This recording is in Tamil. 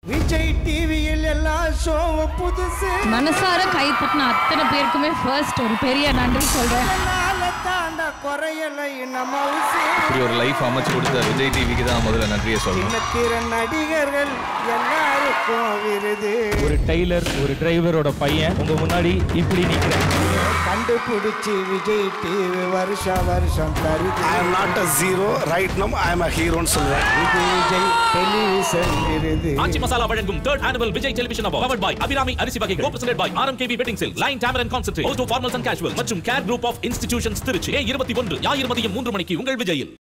விஜய் டிவியில் எல்லா ஷோவும் புதுசு மனசார கை தட்டின அத்தனை பேருக்குமே ஃபர்ஸ்ட் ஒரு பெரிய நன்றி சொல்றேன் என்னால தாண்ட குறையலை நம்ம உசு. இப்படி ஒரு லைஃப் அமைச்சு கொடுத்த விஜய் டிவிக்கு தான் முதல்ல நன்றியை சொல்லணும் சின்னத்திர நடிகர்கள் எல்லாருக்கும் விருது ஒரு டெய்லர் ஒரு டிரைவரோட பையன் உங்க முன்னாடி இப்படி நிக்கிறேன் கண்டுபிடிச்சி விஜய் டிவி வருஷம் வருஷம் தருது I am not a zero. Right now, I am a hero ன்னு சொல்லுவேன் இது விஜய் டெலிவிஷன் விருது ஆச்சி மசாலா வழங்கும் third annual Vijay television award powered by Abirami அரிசி வகைகள் presented by RMKV wedding sale line டேமரன் concentrate also formals and casual மற்றும் care group of institutions Tiruchi May இருபத்தி ஒன்று ஞாயிறு மதியம் மூன்று மணிக்கு உங்கள் விஜயில்